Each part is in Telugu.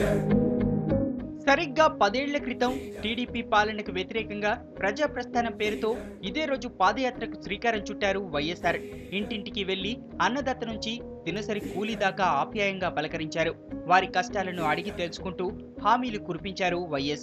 సరిగ్గా పదేళ్ల క్రితం టీడీపీ పాలనకు వ్యతిరేకంగా ప్రజా ప్రస్థానం పేరుతో ఇదే రోజు పాదయాత్రకు శ్రీకారం చుట్టారు వైఎస్ఆర్ ఇంటింటికి వెళ్లి అన్నదాత నుంచి దినసరి కూలీ దాకా ఆప్యాయంగా పలకరించారు వారి కష్టాలను అడిగి తెలుసుకుంటూ హామీలు కురిపించారు వైఎస్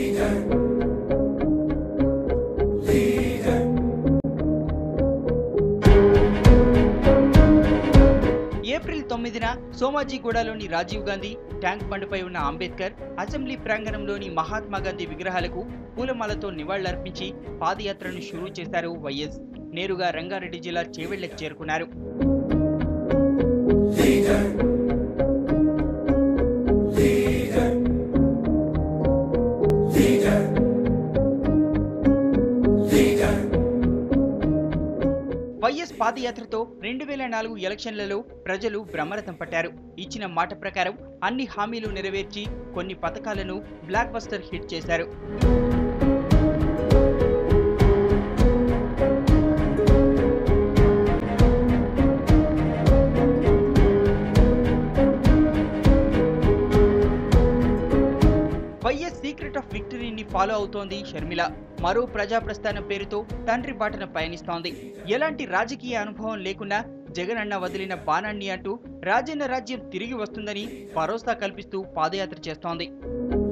ఏప్రిల్ తొమ్మిదిన సోమాజిగూడలోని రాజీవ్ గాంధీ ట్యాంక్ బండ్పై ఉన్న అంబేద్కర్ అసెంబ్లీ ప్రాంగణంలోని మహాత్మా గాంధీ విగ్రహాలకు పూలమాలతో నివాళులర్పించి పాదయాత్రను షురూ చేశారు వైఎస్ నేరుగా రంగారెడ్డి జిల్లా చేవెళ్లకు చేరుకున్నారు వైఎస్ పాదయాత్రతో రెండు వేల నాలుగు ఎలక్షన్లలో ప్రజలు బ్రహ్మరథం పట్టారు ఇచ్చిన మాట ప్రకారం అన్ని హామీలు నెరవేర్చి కొన్ని పథకాలను బ్లాక్ బస్టర్ హిట్ చేశారు వైఎస్ సీక్రెట్ ఆఫ్ విక్టరీని ఫాలో అవుతోంది షర్మిల మరో ప్రజా ప్రస్థానం పేరుతో తండ్రి బాటన పయనిస్తోంది ఎలాంటి రాజకీయ అనుభవం లేకున్నా జగన్ అన్న వదిలిన బాణాన్ని అంటూ రాజన్న రాజ్యం తిరిగి వస్తుందని భరోసా కల్పిస్తూ పాదయాత్ర చేస్తోంది